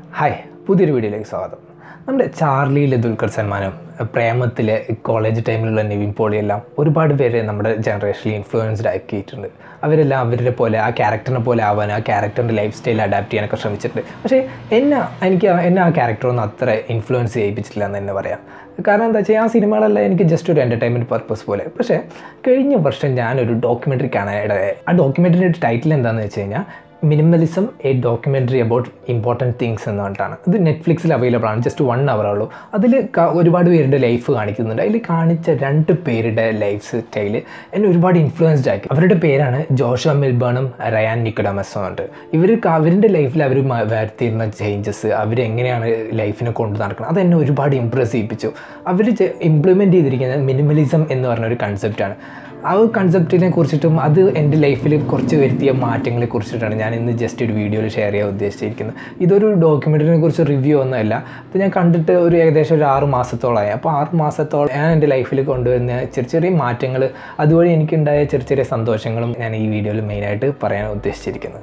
hi പുതിയൊരു വീഡിയോയിലേക്ക് സ്വാഗതം നമ്മുടെ ചാർലിയിലെ ദുൽഖർ സൽമാനും പ്രേമത്തിലെ കോളേജ് ടൈമിലുള്ള നിവിൻ പോളിയെല്ലാം ഒരുപാട് പേരെ നമ്മുടെ ജനറേഷനിൽ ഇൻഫ്ലുവൻസ്ഡ് ആക്കിയിട്ടുണ്ട് അവരെല്ലാം അവരുടെ പോലെ ആ ക്യാരക്ടറിനെ പോലെ ആവാൻ ആ ക്യാരക്ടറിൻ്റെ ലൈഫ് സ്റ്റൈൽ അഡാപ്റ്റ് ചെയ്യാനൊക്കെ ശ്രമിച്ചിട്ടുണ്ട് പക്ഷേ എന്നെ എനിക്ക് ആ- എന്നെ ആ ക്യാരക്ടറൊന്നും അത്ര ഇൻഫ്ലുവൻസ് ചെയ്യിപ്പിച്ചിട്ടില്ല എന്ന് തന്നെ പറയാം കാരണം എന്താ വെച്ചാൽ ആ സിനിമകളെല്ലാം എനിക്ക് ജസ്റ്റ് ഒരു എൻ്റർടൈൻമെൻറ്റ് പർപ്പസ് പോലെ പക്ഷേ കഴിഞ്ഞ വർഷം ഞാനൊരു ഡോക്യുമെൻ്ററി കാണാനിടയായി ആ ഡോക്യുമെൻ്ററിയുടെ ടൈറ്റിൽ എന്താണെന്ന് വെച്ച് കഴിഞ്ഞാൽ minimalism a documentary about important things എന്ന് പറഞ്ഞിട്ടാണ് ഇത് നെറ്റ്ഫ്ലിക്സിൽ അവൈലബിൾ ആണ് ജസ്റ്റ് വൺ അവർ ഉള്ളൂ അതിൽ ഒരുപാട് പേരുടെ ലൈഫ് കാണിക്കുന്നുണ്ട് അതിൽ കാണിച്ച രണ്ട് പേരുടെ ലൈഫ് സ്റ്റൈല് എന്നെ ഒരുപാട് ഇൻഫ്ലുവൻസ്ഡ് ആക്കി അവരുടെ പേരാണ് ജോഷ മിൽബേണും റയാൻ നിക്കഡമസും ഉണ്ട് ഇവർ അവരുടെ ലൈഫിൽ അവർ വരുത്തിയിരുന്ന ചേഞ്ചസ് അവരെങ്ങനെയാണ് ലൈഫിനെ കൊണ്ടു നടക്കുന്നത് അതെന്നെ ഒരുപാട് ഇമ്പ്രസ് ചെയ്യിപ്പിച്ചു അവർ ഇംപ്ലിമെൻറ്റ് ചെയ്തിരിക്കുന്നത് മിനിമലിസം എന്ന് പറഞ്ഞ ഒരു കൺസെപ്റ്റാണ് ആ ഒരു കൺസെപ്റ്റിനെ കുറിച്ചിട്ടും അത് എൻ്റെ ലൈഫിൽ കുറച്ച് വരുത്തിയ മാറ്റങ്ങളെ കുറിച്ചിട്ടാണ് ഞാൻ ഇന്ന് ജസ്റ്റ് ഒരു വീഡിയോയിൽ ഷെയർ ചെയ്യാൻ ഉദ്ദേശിച്ചിരിക്കുന്നത് ഇതൊരു ഡോക്യുമെൻ്ററിനെ കുറിച്ച് റിവ്യൂ ഒന്നുമല്ല ഇത് ഞാൻ കണ്ടിട്ട് ഒരു ഏകദേശം ഒരു ആറ് മാസത്തോളമായി അപ്പോൾ ആറ് മാസത്തോളം ഞാൻ എൻ്റെ ലൈഫിൽ കൊണ്ടുവരുന്ന ചെറിയ ചെറിയ മാറ്റങ്ങൾ അതുവഴി എനിക്കുണ്ടായ ചെറിയ ചെറിയ സന്തോഷങ്ങളും ഞാൻ ഈ വീഡിയോയിൽ മെയിനായിട്ട് പറയാൻ ഉദ്ദേശിച്ചിരിക്കുന്നത്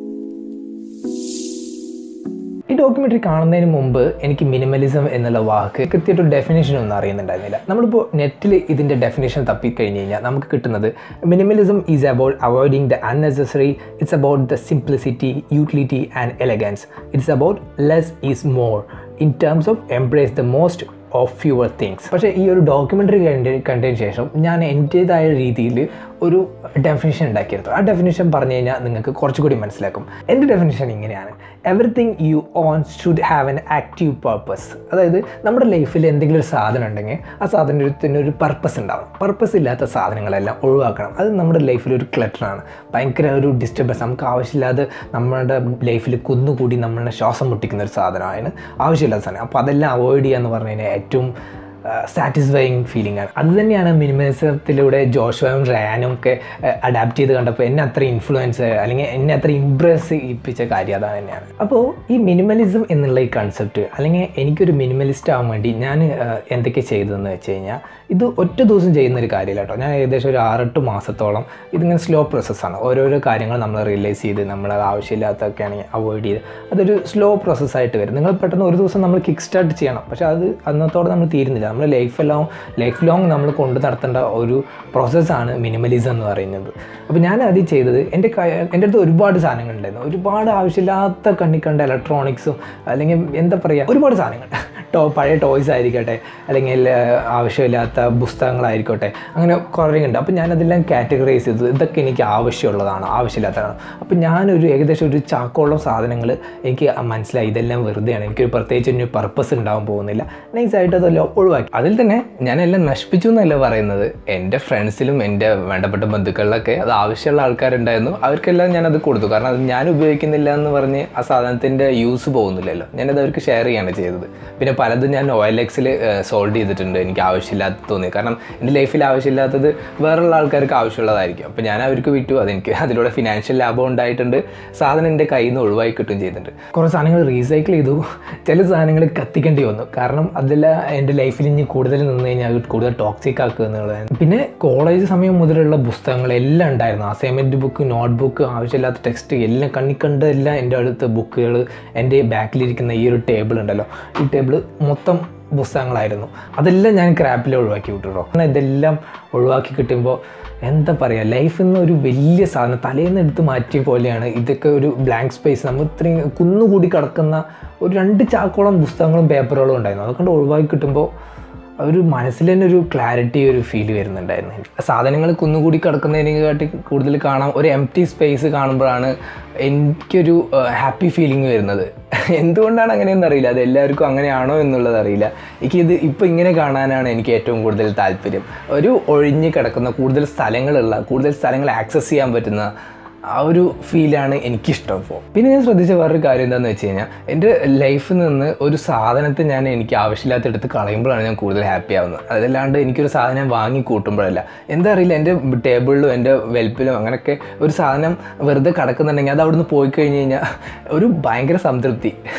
ഈ ഡോക്യുമെൻ്ററി കാണുന്നതിന് മുമ്പ് എനിക്ക് മിനിമലിസം എന്നുള്ള വാക്ക് കൃത്യമായിട്ട് ഡെഫിനേഷൻ ഒന്നും അറിയുന്നുണ്ടായിരുന്നില്ല നമ്മളിപ്പോൾ നെറ്റിൽ ഇതിൻ്റെ ഡെഫിനേഷൻ തപ്പിക്കഴിഞ്ഞ് കഴിഞ്ഞാൽ നമുക്ക് കിട്ടുന്നത് minimalism is about avoiding the unnecessary it's about the simplicity utility and elegance it's about less is more in terms of embrace the most of your things പക്ഷേ ഈ ഒരു ഡോക്യുമെൻ്ററി കണ്ട കണ്ടതിന് ശേഷം ഞാൻ എൻ്റേതായ രീതിയിൽ ഒരു ഡെഫിനിഷൻ ഉണ്ടാക്കിയെടുത്തു ആ ഡെഫിനിഷൻ പറഞ്ഞു കഴിഞ്ഞാൽ നിങ്ങൾക്ക് കുറച്ചുകൂടി മനസ്സിലാക്കും എൻ്റെ ഡെഫിനിഷൻ ഇങ്ങനെയാണ് everything you own should have an active purpose അതായത് നമ്മുടെ ലൈഫിൽ എന്തെങ്കിലും ഒരു സാധനം ഉണ്ടെങ്കിൽ ആ സാധനത്തിന് ഒരു പർപ്പസ് ഉണ്ടാവും പർപ്പസ് ഇല്ലാത്ത സാധനങ്ങളെല്ലാം ഒഴിവാക്കണം അത് നമ്മുടെ ലൈഫിൽ ഒരു ക്ലട്ടറാണ് ഭയങ്കര ഒരു ഡിസ്റ്റർബൻസ് നമുക്ക് ആവശ്യമില്ലാതെ നമ്മുടെ ലൈഫിൽ കുന്നുകൂടി നമ്മളെ ശ്വാസം മുട്ടിക്കുന്ന ഒരു സാധനമാണ് ആവശ്യമില്ലാത്ത സാധനം അപ്പോൾ അതെല്ലാം അവോയ്ഡ് ചെയ്യുക എന്ന് പറഞ്ഞു കഴിഞ്ഞാൽ ഏറ്റവും സാറ്റിസ്ഫൈങ് ഫീലിംഗ് ആണ് അത് തന്നെയാണ് മിനിമലിസത്തിലൂടെ ജോഷുവും റയാനും ഒക്കെ അഡാപ്റ്റ് ചെയ്ത് കണ്ടപ്പോൾ എന്നെ അത്ര ഇൻഫ്ലുവൻസ് അല്ലെങ്കിൽ എന്നെ അത്ര ഇമ്പ്രസ് ചെയ്യിപ്പിച്ച കാര്യം അതാണ് തന്നെയാണ് അപ്പോൾ ഈ മിനിമലിസം എന്നുള്ള ഈ കൺസെപ്റ്റ് അല്ലെങ്കിൽ എനിക്കൊരു മിനിമലിസ്റ്റ് ആവാൻ വേണ്ടി ഞാൻ എന്തൊക്കെ ചെയ്തതെന്ന് വെച്ച് കഴിഞ്ഞാൽ ഇത് ഒറ്റ ദിവസം ചെയ്യുന്ന ഒരു കാര്യമില്ല കേട്ടോ ഞാൻ ഏകദേശം ഒരു ആറെട്ട് മാസത്തോളം ഇതിങ്ങനെ സ്ലോ പ്രോസസ്സാണ് ഓരോരോ കാര്യങ്ങൾ നമ്മൾ റിയലൈസ് ചെയ്ത് നമ്മൾ ആവശ്യമില്ലാത്തൊക്കെ ആണെങ്കിൽ അവോയ്ഡ് ചെയ്ത് അതൊരു സ്ലോ പ്രോസസ്സായിട്ട് വരും നിങ്ങൾ പെട്ടെന്ന് ഒരു ദിവസം നമ്മൾ കിക്ക് സ്റ്റാർട്ട് ചെയ്യണം പക്ഷേ അത് അന്നത്തോടെ നമ്മൾ തീരുന്നില്ല നമ്മുടെ ലൈഫ് എല്ലാം ലൈഫ് ലോങ് നമ്മൾ കൊണ്ടു നടത്തേണ്ട ഒരു പ്രോസസ്സാണ് മിനിമലിസം എന്ന് പറയുന്നത് അപ്പോൾ ഞാൻ അത് ചെയ്തത് എൻ്റെ കൈ എൻ്റെ അടുത്ത് ഒരുപാട് സാധനങ്ങളുണ്ടായിരുന്നു ഒരുപാട് ആവശ്യമില്ലാത്ത കണ്ണി കണ്ട ഇലക്ട്രോണിക്സും അല്ലെങ്കിൽ എന്താ പറയുക ഒരുപാട് സാധനങ്ങൾ ടോ പഴയ ടോയ്സ് ആയിരിക്കട്ടെ അല്ലെങ്കിൽ ഏഹ്, ആവശ്യമില്ലാത്ത പുസ്തകങ്ങളായിരിക്കട്ടെ അങ്ങനെ കുറേ ഉണ്ട് അപ്പോൾ ഞാനതെല്ലാം കാറ്റഗറൈസ് ചെയ്തു ഇതൊക്കെ എനിക്ക് ആവശ്യമുള്ളതാണ് ആവശ്യമില്ലാത്തതാണ് അപ്പോൾ ഞാനൊരു ഏകദേശം ഒരു ചാക്കോളം സാധനങ്ങൾ എനിക്ക് മനസ്സിലായി ഇതെല്ലാം വെറുതെയാണ് എനിക്കൊരു പ്രത്യേകിച്ച് ഒരു പർപ്പസ് ഉണ്ടാവാൻ പോകുന്നില്ല നൈസായിട്ട് അതെല്ലാം ഒഴിവാക്കി അതിൽ തന്നെ ഞാനെല്ലാം നശിപ്പിച്ചു എന്നല്ല പറയുന്നത് എൻ്റെ ഫ്രണ്ട്സിലും എൻ്റെ വേണ്ടപ്പെട്ട ബന്ധുക്കളിലൊക്കെ അത് ആവശ്യമുള്ള ആൾക്കാരുണ്ടായിരുന്നു അവർക്കെല്ലാം ഞാനത് കൊടുത്തു കാരണം അത് ഞാൻ ഉപയോഗിക്കുന്നില്ല എന്ന് പറഞ്ഞ് ആ സാധനത്തിൻ്റെ യൂസ് പോകുന്നില്ലല്ലോ ഞാനത് അവർക്ക് ഷെയർ ചെയ്യാണ് ചെയ്തത് പിന്നെ പലതും ഞാൻ ഒ എൽ എക്സിൽ സോൾവ് ചെയ്തിട്ടുണ്ട് എനിക്ക് ആവശ്യമില്ലാത്ത തോന്നി കാരണം എൻ്റെ ലൈഫിൽ ആവശ്യമില്ലാത്തത് വേറെയുള്ള ആൾക്കാർക്ക് ആവശ്യമുള്ളതായിരിക്കും അപ്പോൾ ഞാൻ അവർക്ക് വിറ്റു അതെനിക്ക് അതിലൂടെ ഫിനാൻഷ്യൽ ലാഭം ഉണ്ടായിട്ടുണ്ട് സാധനം എൻ്റെ കയ്യിൽ നിന്ന് ഒഴിവായി കിട്ടുകയും ചെയ്തിട്ടുണ്ട് കുറേ സാധനങ്ങൾ റീസൈക്കിൾ ചെയ്തു ചില സാധനങ്ങൾ കത്തിക്കേണ്ടി വന്നു കാരണം അതെല്ലാം എൻ്റെ ലൈഫിൽ ഇനി കൂടുതൽ നിന്ന് കഴിഞ്ഞാൽ അത് കൂടുതൽ ടോക്സിക് ആക്കുക എന്നുള്ളതാണ് പിന്നെ കോളേജ് സമയം മുതലുള്ള പുസ്തകങ്ങളെല്ലാം ഉണ്ടായിരുന്നു അസൈൻമെൻറ്റ് ബുക്ക് നോട്ട് ബുക്ക് ആവശ്യമില്ലാത്ത ടെക്സ്റ്റ് എല്ലാം കണ്ണിക്കണ്ട എല്ലാം എൻ്റെ അടുത്ത് ബുക്കുകൾ എൻ്റെ ബാക്കിലിരിക്കുന്ന ഈ ഒരു ടേബിൾ ഉണ്ടല്ലോ ഈ ടേബിൾ മൊത്തം പുസ്തകങ്ങളായിരുന്നു അതെല്ലാം ഞാൻ ക്രാപ്പിൽ ഒഴിവാക്കി വിട്ടുട്ടോ കാരണം ഇതെല്ലാം ഒഴിവാക്കി കിട്ടുമ്പോൾ എന്താ പറയുക ലൈഫിൽ നിന്ന് ഒരു വലിയ സാധനം തലേന്ന് എടുത്ത് മാറ്റിയ പോലെയാണ് ഇതൊക്കെ ഒരു ബ്ലാങ്ക് സ്പേസ് നമ്മൾ ഇത്രയും കുന്നുകൂടി കിടക്കുന്ന ഒരു രണ്ട് ചാക്കോളം പുസ്തകങ്ങളും പേപ്പറുകളും ഉണ്ടായിരുന്നു അതുകൊണ്ട് ഒഴിവാക്കി കിട്ടുമ്പോൾ ഒരു മനസ്സിൽ തന്നെ ഒരു ക്ലാരിറ്റി ഒരു ഫീൽ വരുന്നുണ്ടായിരുന്നു സാധനങ്ങൾ കുന്നുകൂടി കിടക്കുന്നതിനെക്കാട്ടി കൂടുതൽ കാണാം ഒരു എം ടി സ്പേസ് കാണുമ്പോഴാണ് എനിക്കൊരു ഹാപ്പി ഫീലിംഗ് വരുന്നത് എന്തുകൊണ്ടാണ് അങ്ങനെയെന്ന് അറിയില്ല അത് എല്ലാവർക്കും അങ്ങനെയാണോ എന്നുള്ളത് അറിയില്ല എനിക്കിത് ഇപ്പോൾ ഇങ്ങനെ കാണാനാണ് എനിക്ക് ഏറ്റവും കൂടുതൽ താല്പര്യം ഒരു ഒഴിഞ്ഞ് കിടക്കുന്ന കൂടുതൽ സ്ഥലങ്ങളുള്ള കൂടുതൽ സ്ഥലങ്ങൾ ആക്സസ് ചെയ്യാൻ പറ്റുന്ന ആ ഒരു ഫീലാണ് എനിക്കിഷ്ടം ഇപ്പോൾ പിന്നെ ഞാൻ ശ്രദ്ധിച്ച വേറൊരു കാര്യം എന്താണെന്ന് വെച്ച് കഴിഞ്ഞാൽ എൻ്റെ ലൈഫിൽ നിന്ന് ഒരു സാധനത്തെ ഞാൻ എനിക്ക് ആവശ്യമില്ലാത്ത എടുത്ത് കളയുമ്പോഴാണ് ഞാൻ കൂടുതൽ ഹാപ്പി ആവുന്നത് അതല്ലാണ്ട് എനിക്കൊരു സാധനം വാങ്ങി കൂട്ടുമ്പോഴല്ല എന്താ അറിയില്ല എൻ്റെ ടേബിളിലും എൻ്റെ വെൽപ്പിലും അങ്ങനെയൊക്കെ ഒരു സാധനം വെറുതെ കിടക്കുന്നുണ്ടെങ്കിൽ അത് അവിടുന്ന് പോയി കഴിഞ്ഞ് കഴിഞ്ഞാൽ ഒരു ഭയങ്കര സംതൃപ്തി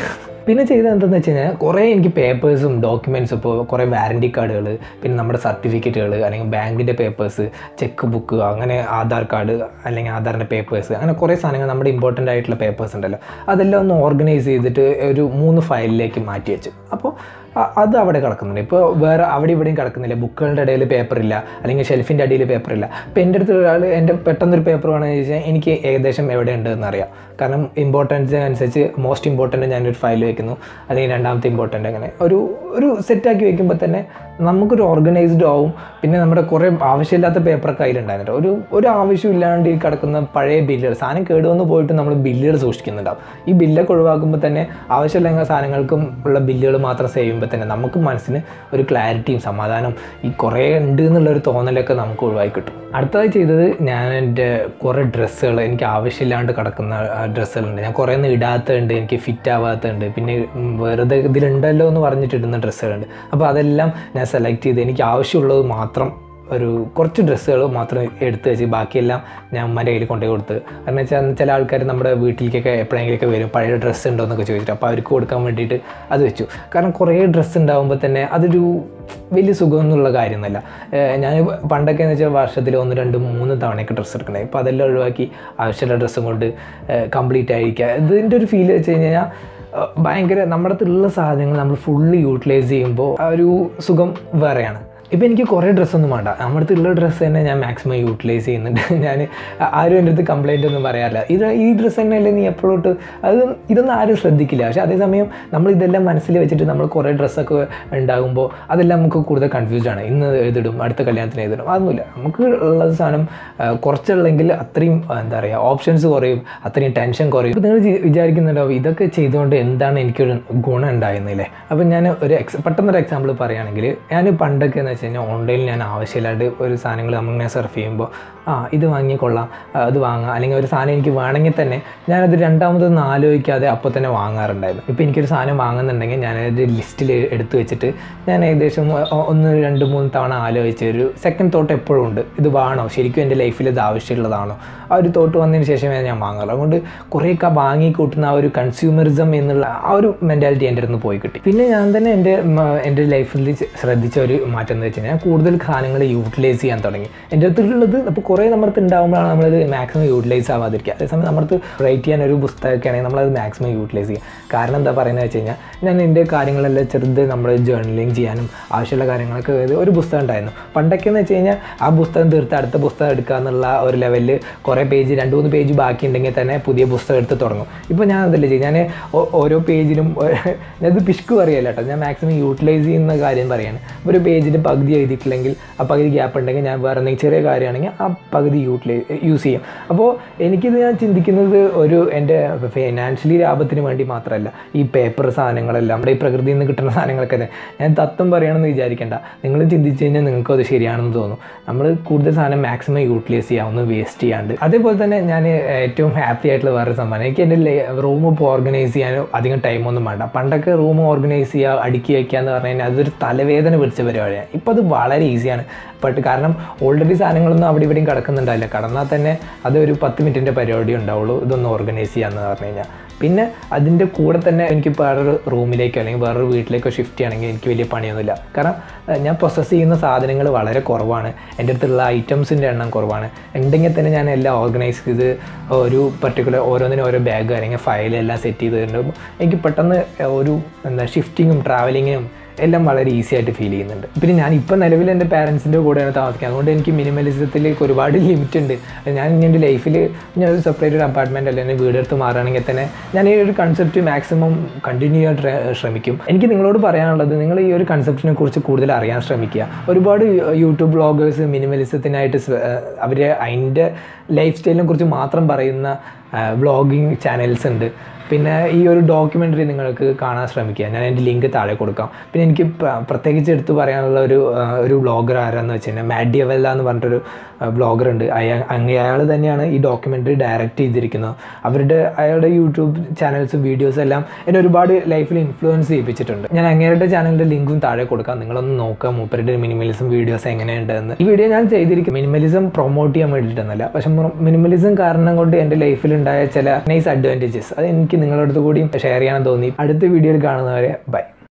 പിന്നെ ചെയ്തത് എന്താണെന്ന് വെച്ച് കഴിഞ്ഞാൽ കുറേ എനിക്ക് പേപ്പേഴ്സും ഡോക്യുമെൻറ്റ്സും ഇപ്പോൾ കുറേ വാറൻറ്റി കാർഡുകൾ പിന്നെ നമ്മുടെ സർട്ടിഫിക്കറ്റുകൾ അല്ലെങ്കിൽ ബാങ്കിൻ്റെ പേപ്പേഴ്സ് ചെക്ക് ബുക്ക് അങ്ങനെ ആധാർ കാർഡ് അല്ലെങ്കിൽ ആധാറിൻ്റെ പേപ്പേഴ്സ് അങ്ങനെ കുറേ സാധനങ്ങൾ നമ്മുടെ ഇമ്പോർട്ടൻ്റ് ആയിട്ടുള്ള പേപ്പേഴ്സ് ഉണ്ടല്ലോ അതെല്ലാം ഒന്ന് ഓർഗനൈസ് ചെയ്തിട്ട് ഒരു മൂന്ന് ഫയലിലേക്ക് മാറ്റി വെച്ചു അപ്പോൾ അ- അത് അവിടെ കിടക്കുന്നുണ്ട് ഇപ്പോൾ വേറെ അവിടെ ഇവിടെയും കിടക്കുന്നില്ല ബുക്കുകളുടെ ഇടയിൽ പേപ്പർ ഇല്ല അല്ലെങ്കിൽ ഷെൽഫിൻ്റെ അടിയിൽ പേപ്പർ ഇല്ല ഇപ്പോൾ എൻ്റെ അടുത്ത് ഒരാൾ എൻ്റെ പെട്ടെന്നൊരു പേപ്പർ വേണമെന്ന് ചോദിച്ചാൽ എനിക്ക് ഏകദേശം എവിടെ ഉണ്ട് എന്നറിയാം കാരണം ഇമ്പോർട്ടൻസ് അനുസരിച്ച് മോസ്റ്റ് ഇമ്പോർട്ടൻ്റ് ഞാനൊരു ഫയൽ വെക്കുന്നു അല്ലെങ്കിൽ രണ്ടാമത്തെ ഇമ്പോർട്ടൻ്റ് അങ്ങനെ ഒരു ഒരു സെറ്റാക്കി വെക്കുമ്പോൾ തന്നെ നമുക്കൊരു ഓർഗനൈസ്ഡ് ആവും പിന്നെ നമ്മുടെ കുറേ ആവശ്യമില്ലാത്ത പേപ്പറൊക്കെ അതിലുണ്ടായിരുന്നു ഒരു ഒരു ആവശ്യമില്ലാണ്ട് ഈ കിടക്കുന്ന പഴയ ബില്ലുകൾ സാധനം കേടുവന്ന് പോയിട്ട് നമ്മൾ ബില്ലുകൾ സൂക്ഷിക്കുന്നുണ്ടാവും ഈ ബില്ലൊക്കെ ഒഴിവാക്കുമ്പോൾ തന്നെ ആവശ്യമില്ലെങ്കിൽ സാധനങ്ങൾക്കും ഉള്ള ബില്ലുകൾ മാത്രം സേവ് ചെയ്യുമ്പോൾ തന്നെ നമുക്ക് മനസ്സിന് ഒരു ക്ലാരിറ്റിയും സമാധാനവും ഈ കുറേ ഉണ്ട് എന്നുള്ളൊരു തോന്നലൊക്കെ നമുക്ക് ഒഴിവായി കിട്ടും അടുത്തതായി ചെയ്തത് ഞാൻ എൻ്റെ കുറേ ഡ്രസ്സുകൾ എനിക്ക് ആവശ്യമില്ലാണ്ട് കിടക്കുന്ന ഡ്രസ്സുകളുണ്ട് ഞാൻ കുറേ ഒന്നും ഇടാത്തതുണ്ട് എനിക്ക് ഫിറ്റ് ആവാത്തതുണ്ട് പിന്നെ ഉം, വെറുതെ ഇതിലുണ്ടല്ലോ എന്ന് പറഞ്ഞിട്ട് ഇടുന്ന ഡ്രസ്സുകളുണ്ട് അപ്പോൾ അതെല്ലാം ഞാൻ സെലക്ട് ചെയ്ത് എനിക്ക് ആവശ്യമുള്ളത് മാത്രം ഒരു കുറച്ച് ഡ്രസ്സുകൾ മാത്രം എടുത്ത് വെച്ച് ബാക്കിയെല്ലാം ഞാൻ ഉമ്മൻ്റെ കയ്യിൽ കൊണ്ടുപോയി കൊടുത്ത് കാരണം വെച്ചാൽ ചില ആൾക്കാർ നമ്മുടെ വീട്ടിലേക്കൊക്കെ എപ്പോഴെങ്കിലുമൊക്കെ വരും പഴയ ഡ്രസ്സ് ഉണ്ടോ എന്നൊക്കെ ചോദിച്ചിട്ട് അപ്പോൾ അവർക്ക് കൊടുക്കാൻ വേണ്ടിയിട്ട് അത് വെച്ചു കാരണം കുറേ ഡ്രസ്സ് ഉണ്ടാകുമ്പോൾ തന്നെ അതൊരു വലിയ സുഖമൊന്നുമുള്ള കാര്യമൊന്നുമല്ല ഏഹ് ഞാൻ പണ്ടൊക്കെ എന്ന് വെച്ചാൽ വർഷത്തിൽ ഒന്ന് രണ്ട് മൂന്ന് തവണയൊക്കെ ഡ്രസ്സ് എടുക്കണേ ഇപ്പോൾ അതെല്ലാം ഒഴിവാക്കി ആവശ്യമുള്ള ഡ്രസ്സും കൊണ്ട് കംപ്ലീറ്റ് ആയിരിക്കുക ഇതിൻ്റെ ഒരു ഫീൽ വെച്ച് കഴിഞ്ഞാൽ ഏഹ് ഭയങ്കര നമ്മുടെ അടുത്തുള്ള സാധനങ്ങൾ നമ്മൾ ഫുള്ള് യൂട്ടിലൈസ് ചെയ്യുമ്പോൾ ആ ഒരു സുഖം വേറെയാണ് ഇപ്പം എനിക്ക് കുറേ ഡ്രസ്സൊന്നും വേണ്ട നമ്മുടെ അടുത്തുള്ള ഡ്രസ്സ് തന്നെ ഞാൻ മാക്സിമം യൂട്ടിലൈസ് ചെയ്യുന്നുണ്ട് ഞാൻ ആരും എൻ്റെ അടുത്ത് കംപ്ലൈൻ്റ് ഒന്നും പറയാറില്ല ഇത് ഈ ഡ്രസ്സ് തന്നെയല്ലേ നീ എപ്പോഴോട്ട് അത് ഇതൊന്നും ആരും ശ്രദ്ധിക്കില്ല പക്ഷേ അതേസമയം നമ്മൾ ഇതെല്ലാം മനസ്സിൽ വെച്ചിട്ട് നമ്മൾ കുറേ ഡ്രസ്സൊക്കെ ഉണ്ടാകുമ്പോൾ അതെല്ലാം നമുക്ക് കൂടുതൽ കൺഫ്യൂസ്ഡ് ആണ് ഇന്ന് എഴുതിടും അടുത്ത കല്യാണത്തിന് എഴുതിടും അതൊന്നുമില്ല നമുക്ക് ഉള്ള സാധനം ആ, കുറച്ചുള്ളെങ്കിൽ അത്രയും ആ, എന്താ പറയുക ഓപ്ഷൻസ് കുറയും അത്രയും ടെൻഷൻ കുറയും ഇപ്പോൾ നിങ്ങൾ വിചാരിക്കുന്നുണ്ടാവും ഇതൊക്കെ ചെയ്തുകൊണ്ട് എന്താണ് എനിക്കൊരു ഗുണം ഉണ്ടായിരുന്നില്ലേ അപ്പം ഞാൻ ഒരു എക്സ് പെട്ടെന്നൊരു എക്സാമ്പിൾ പറയുകയാണെങ്കിൽ ഞാൻ പണ്ടൊക്കെ എന്ന് വെച്ച് കഴിഞ്ഞാൽ ഓൺലൈനിൽ ഞാൻ ആവശ്യമില്ലാണ്ട് ഒരു സാധനങ്ങൾ നമ്മളിങ്ങനെ സർഫ് ചെയ്യുമ്പോൾ ആ ഇത് വാങ്ങിയാൽ കൊള്ളാം ആ, അത് വാങ്ങാം അല്ലെങ്കിൽ ഒരു സാധനം എനിക്ക് വേണമെങ്കിൽ തന്നെ ഞാനത് രണ്ടാമതൊന്നും ആലോചിക്കാതെ അപ്പോൾ തന്നെ വാങ്ങാറുണ്ടായിരുന്നു ഇപ്പോൾ എനിക്കൊരു സാധനം വാങ്ങുന്നുണ്ടെങ്കിൽ ഞാനത് ലിസ്റ്റിൽ എടുത്തു വെച്ചിട്ട് ഞാൻ ഏകദേശം ഒ- ഒന്ന് രണ്ട് മൂന്ന് തവണ ആലോചിച്ച് ഒരു സെക്കൻഡ് തോട്ട് എപ്പോഴും ഉണ്ട് ഇത് വേണോ ശരിക്കും എൻ്റെ ലൈഫിൽ ഇത് ആവശ്യമുള്ളതാണോ ആ ഒരു തോട്ട് വന്നതിന് ശേഷമേ ഞാൻ വാങ്ങാറുള്ളൂ അതുകൊണ്ട് കുറേയൊക്കെ വാങ്ങി കൂട്ടുന്ന ആ ഒരു കൺസ്യൂമറിസം എന്നുള്ള ആ ഒരു മെൻറ്റാലിറ്റി എൻ്റെ അടുത്ത് പോയി കിട്ടി പിന്നെ ഞാൻ തന്നെ എൻ്റെ മ, എൻ്റെ ലൈഫിൽ ശ്രദ്ധിച്ച ഒരു മാറ്റം എന്ന് വെച്ച് കഴിഞ്ഞാൽ കൂടുതൽ സാധനങ്ങൾ യൂട്ടിലൈസ് ചെയ്യാൻ തുടങ്ങി എൻ്റെ അടുത്തുള്ളത് അപ്പോൾ കുറേ നമ്മുടെ അടുത്ത് ഉണ്ടാകുമ്പോഴാണ് നമ്മളത് മാക്സിമം യൂട്ടിലൈസ് ആവാതിരിക്കുക അതേസമയം നമ്മുടെ അടുത്ത് റൈറ്റ് ചെയ്യാൻ ഒരു പുസ്തകമൊക്കെ ആണെങ്കിൽ നമ്മളത് മാക്സിമം യൂട്ടിലൈസ് ചെയ്യും കാരണം എന്താ പറയുന്നത് വെച്ച് കഴിഞ്ഞാൽ ഞാൻ എൻ്റെ കാര്യങ്ങളെല്ലാം ചെറുത് നമ്മൾ ജേർണലിങ് ചെയ്യാനും ആവശ്യമുള്ള കാര്യങ്ങളൊക്കെ ഇത് ഒരു പുസ്തകം ഉണ്ടായിരുന്നു പണ്ടൊക്കെ എന്ന് വെച്ച് കഴിഞ്ഞാൽ ആ പുസ്തകം തീർത്ത് അടുത്ത പുസ്തകം എടുക്കുക എന്നുള്ള ഒരു ലെവലിൽ കുറേ പേജ് രണ്ട് മൂന്ന് പേജ് ബാക്കി ഉണ്ടെങ്കിൽ തന്നെ പുതിയ പുസ്തകം എടുത്ത് തുടങ്ങും ഇപ്പോൾ ഞാൻ അതല്ലേ ചെയ്യും ഞാൻ ഓ- ഓരോ പേജിലും ഞാനത് പിശുക്ക് പറയല്ല കേട്ടോ ഞാൻ മാക്സിമം യൂട്ടിലൈസ് ചെയ്യുന്ന കാര്യം പറയാണ് ഒരു പേജിൽ പകുതി എഴുതിയിട്ടില്ലെങ്കിൽ ആ പകുതി ഗ്യാപ്പ് ഉണ്ടെങ്കിൽ ഞാൻ വേറെ എന്തെങ്കിലും ചെറിയ കാര്യമാണെങ്കിൽ ആ പകുതി യൂട്ടിലൈസ് യൂസ് ചെയ്യും അപ്പോൾ എനിക്കിത് ഞാൻ ചിന്തിക്കുന്നത് ഒരു എൻ്റെ ഫിനാൻഷ്യലി ലാഭത്തിന് വേണ്ടി മാത്രമല്ല ഈ പേപ്പർ സാധനങ്ങളെല്ലാം നമ്മുടെ ഈ പ്രകൃതിയിൽ നിന്ന് കിട്ടുന്ന സാധനങ്ങളൊക്കെ തന്നെ ഞാൻ തത്വം പറയണമെന്ന് വിചാരിക്കേണ്ട നിങ്ങൾ ചിന്തിച്ച് കഴിഞ്ഞാൽ നിങ്ങൾക്കും അത് ശരിയാണെന്ന് തോന്നും നമ്മൾ കൂടുതൽ സാധനം മാക്സിമം യൂട്ടിലൈസ് ചെയ്യാം ഒന്ന് വേസ്റ്റ് ചെയ്യാണ്ട് അതേപോലെ തന്നെ ഞാൻ ഏറ്റവും ഹാപ്പി ആയിട്ടുള്ള വേറൊരു സംഭവം എനിക്ക് എൻ്റെ റൂം ഇപ്പോൾ ഓർഗനൈസ് ചെയ്യാൻ അധികം ടൈമൊന്നും വേണ്ട പണ്ടൊക്കെ റൂം ഓർഗനൈസ് ചെയ്യുക അടുക്കി വയ്ക്കുക എന്ന് പറഞ്ഞു കഴിഞ്ഞാൽ അതൊരു തലവേദന പിടിച്ച പരിപാടിയാണ് ഇപ്പോൾ അത് വളരെ ഈസിയാണ് ബട്ട് കാരണം ഓൾറെഡി സാധനങ്ങളൊന്നും അവിടെ ഇവിടെയും കിടക്കുന്നുണ്ടാവില്ല കടന്നാൽ തന്നെ അത് ഒരു പത്ത് മിനിറ്റിൻ്റെ പരിപാടി ഉണ്ടാവുള്ളൂ ഇതൊന്ന് ഓർഗനൈസ് ചെയ്യാമെന്ന് പറഞ്ഞു കഴിഞ്ഞാൽ പിന്നെ അതിൻ്റെ കൂടെ തന്നെ എനിക്ക് വേറൊരു റൂമിലേക്കോ അല്ലെങ്കിൽ വേറൊരു വീട്ടിലേക്കോ ഷിഫ്റ്റ് ചെയ്യണമെങ്കിൽ എനിക്ക് വലിയ പണിയൊന്നുമില്ല കാരണം ഏഹ്, ഞാൻ പ്രൊസസ്സ് ചെയ്യുന്ന സാധനങ്ങൾ വളരെ കുറവാണ് എൻ്റെ അടുത്തുള്ള ഐറ്റംസിൻ്റെ എണ്ണം കുറവാണ് ഉണ്ടെങ്കിൽ തന്നെ ഞാൻ എല്ലാം ഓർഗനൈസ് ചെയ്ത് ഒരു പർട്ടിക്കുലർ ഓരോന്നിനും ഓരോ ബാഗ് അല്ലെങ്കിൽ ഫയൽ എല്ലാം സെറ്റ് ചെയ്ത് തരുമ്പോൾ എനിക്ക് പെട്ടെന്ന് ഒരു എന്താ ഷിഫ്റ്റിങ്ങും ട്രാവലിങ്ങിനും എല്ലാം വളരെ ഈസി ആയിട്ട് ഫീൽ ചെയ്യുന്നുണ്ട് പിന്നെ ഞാൻ ഇപ്പം നിലവിൽ എൻ്റെ പാരൻസിൻ്റെ കൂടെയാണ് താമസിക്കുന്നത് അതുകൊണ്ട് എനിക്ക് മിനിമലിസത്തിലേക്ക് ഒരുപാട് ലിമിറ്റ് ഉണ്ട് ഞാൻ ഇനി എൻ്റെ ലൈഫിൽ ഞാൻ ഒരു സെപ്പറേറ്റ് ഒരു അപ്പാർട്ട്മെൻറ്റ് അല്ലെങ്കിൽ വീടെടുത്ത് മാറുകയാണെങ്കിൽ തന്നെ ഞാൻ ഈ ഒരു കൺസെപ്റ്റ് മാക്സിമം കണ്ടിന്യൂ ചെയ്യാൻ ട്ര- ശ്രമിക്കും എനിക്ക് നിങ്ങളോട് പറയാനുള്ളത് നിങ്ങൾ ഈ ഒരു കൺസെപ്റ്റിനെ കുറിച്ച് കൂടുതൽ അറിയാൻ ശ്രമിക്കുക ഒരുപാട് യൂട്യൂബ് ബ്ലോഗേഴ്സ് മിനിമലിസത്തിനായിട്ട് അവർ അതിൻ്റെ ലൈഫ് സ്റ്റൈലിനെ കുറിച്ച് മാത്രം പറയുന്ന വ്ളോഗിങ് ചാനൽസ് ഉണ്ട് പിന്നെ ഈ ഒരു ഡോക്യുമെൻ്ററി നിങ്ങൾക്ക് കാണാൻ ശ്രമിക്കുക ഞാൻ എൻ്റെ ലിങ്ക് താഴെ കൊടുക്കാം പിന്നെ എനിക്ക് പ്ര- പ്രത്യേകിച്ച് എടുത്തു പറയാനുള്ള ഒരു ആ, ഒരു വ്ളോഗർ ആരാന്ന് വെച്ച് കഴിഞ്ഞാൽ മാഡിയവല്ല എന്ന് പറഞ്ഞിട്ടൊരു വ്ളോഗർ ഉണ്ട് അയാൾ അങ്ങ് അയാൾ തന്നെയാണ് ഈ ഡോക്യുമെൻ്ററി ഡയറക്റ്റ് ചെയ്തിരിക്കുന്നത് അവരുടെ അയാളുടെ യൂട്യൂബ് ചാനൽസും വീഡിയോസും എല്ലാം എന്നെ ഒരുപാട് ലൈഫിൽ ഇൻഫ്ലുവൻസ് ചെയ്യിപ്പിച്ചിട്ടുണ്ട് ഞാൻ അങ്ങേരുടെ ചാനലിൻ്റെ ലിങ്കും താഴെ കൊടുക്കാം നിങ്ങളൊന്ന് നോക്കുക മൂപ്പരുടെ മിനിമലിസം വീഡിയോസ് എങ്ങനെയുണ്ടെന്ന് ഈ വീഡിയോ ഞാൻ ചെയ്തിരിക്കും മിനിമലിസം പ്രൊമോട്ട് ചെയ്യാൻ വേണ്ടിയിട്ടൊന്നല്ല പക്ഷെ മിനിമലിസം കാരണം കൊണ്ട് എൻ്റെ ലൈഫിൽ ഉണ്ടായ ചില നൈസ് അഡ്വാൻറ്റേജസ് അത് എനിക്ക് നിങ്ങളുടെ അടുത്ത് കൂടിയും ഷെയർ ചെയ്യാൻ തോന്നി അടുത്ത വീഡിയോയിൽ കാണുന്നവരെ ബൈ